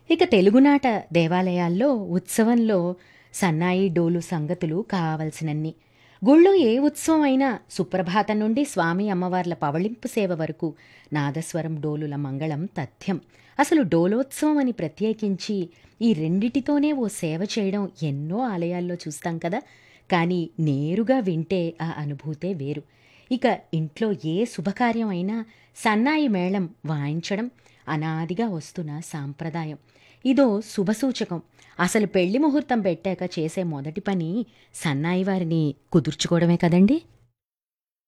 ఇక తెలుగునాట దేవాలయాల్లో ఉత్సవంలో సన్నాయి డోలు సంగతులు కావలసినన్ని గుళ్ళో ఏ ఉత్సవం అయినా సుప్రభాతం నుండి స్వామి అమ్మవార్ల పవళింపు సేవ వరకు నాదస్వరం డోలుల మంగళం తథ్యం అసలు డోలోత్సవం అని ప్రత్యేకించి ఈ రెండిటితోనే ఓ సేవ చేయడం ఎన్నో ఆలయాల్లో చూస్తాం కదా కానీ నేరుగా వింటే ఆ అనుభూతే వేరు ఇక ఇంట్లో ఏ శుభకార్యం అయినా సన్నాయి మేళం వాయించడం అనాదిగా వస్తున్న సాంప్రదాయం ఇదో శుభసూచకం అసలు పెళ్లి ముహూర్తం పెట్టాక చేసే మొదటి పని సన్నాయి వారిని కుదుర్చుకోవడమే కదండి